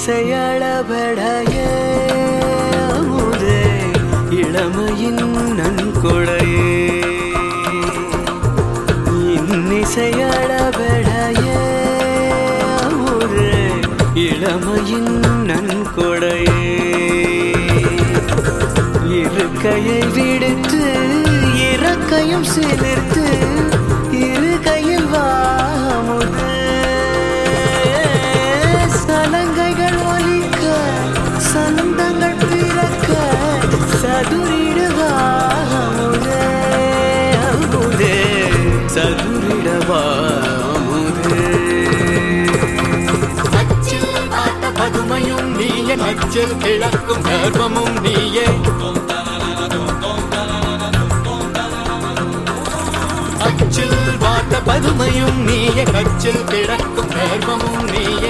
இன்னிசையளபடைய அமுதே இளமையின் நன்கொடையே இன்னிசையளபடைய அமுதே இளமையின் நன்கொடையே இருக்கையை விடுத்து இறக்கையும் சிலிர்த்து இரு கையில் வாமுது சலங்கைகள் ஒலிக்க சந்தங்கள் பிறக்க சதுரிடுவாமுதே அமுதே சதுரிடவாமுதே அச்சில் பார்த்த பதுமையும் நீயே அச்சில் கிழக்கும் கர்வமும் நீயே அச்சில் பார்த்த பதுமையும் நீயே கச்சில் கிழக்கும் கர்வமும் நீயே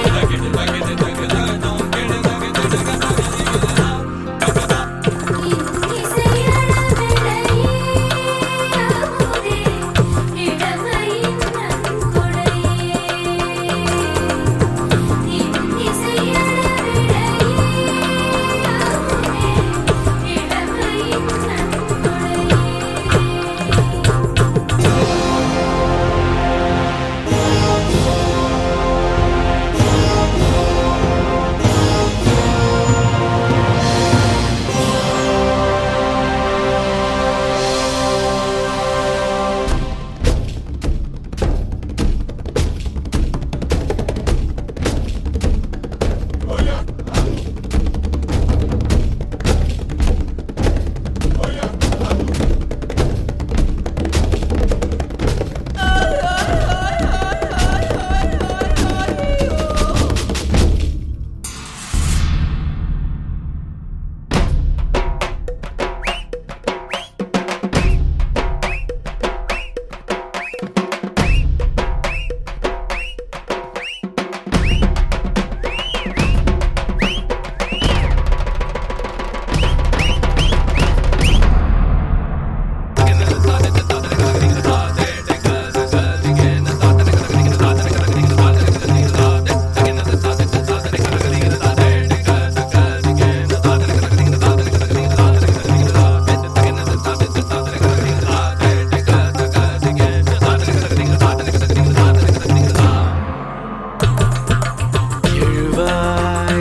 எழுவாய்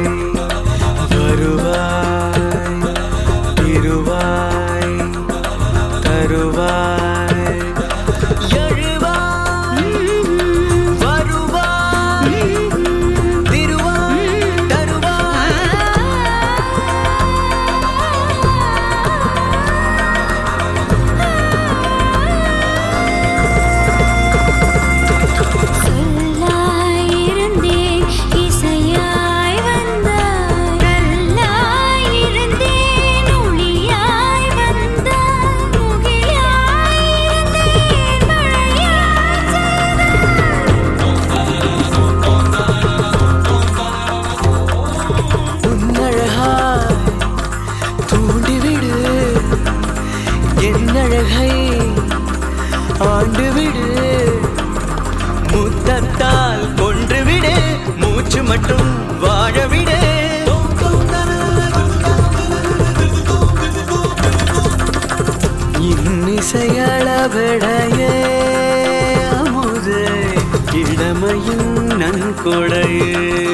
வருவாய் திருவாய் தருவாய் எழுவாய் வருவாய் திருவாய் தருவாய் சொல்லாயிருந்தேன் இசையாய் வந்தாய் கல்லாயிருந்தேன் ஒளியாய் வந்தாய் முகிலாயிருந்தேன் மழையாய் உன்னழகாய் தூண்டிவிடு என்னழகை ஆண்டுவிடு முத்தத்தால் கொன்றுவிடு மூச்சு மட்டும் வாழவிடு இன்னிசையளவிடைய அமுதே இளமையின் நன்கொடையே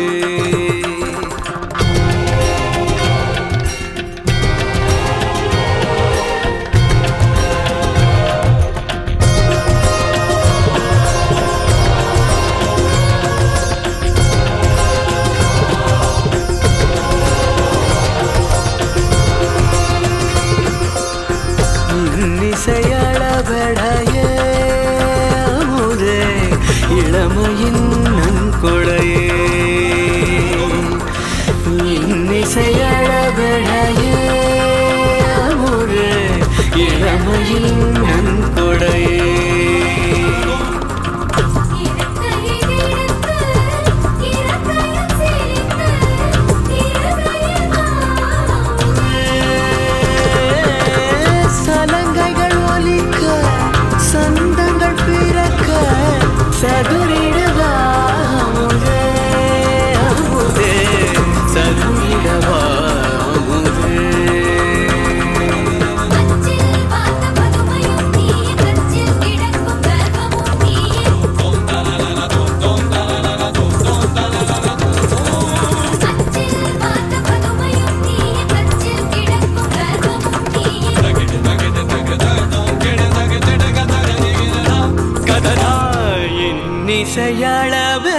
இன்னிசையளபடைய அமுதே இளமையின் நன்கொடையே இன்னிசையளபடைய அமுதே இளமையின் நன்கொடையே சலங்கைகள் ஒலிக்க சந்தங்கள் பிறக்க சதுரிடுவாமுதே அமுதே இசையளவு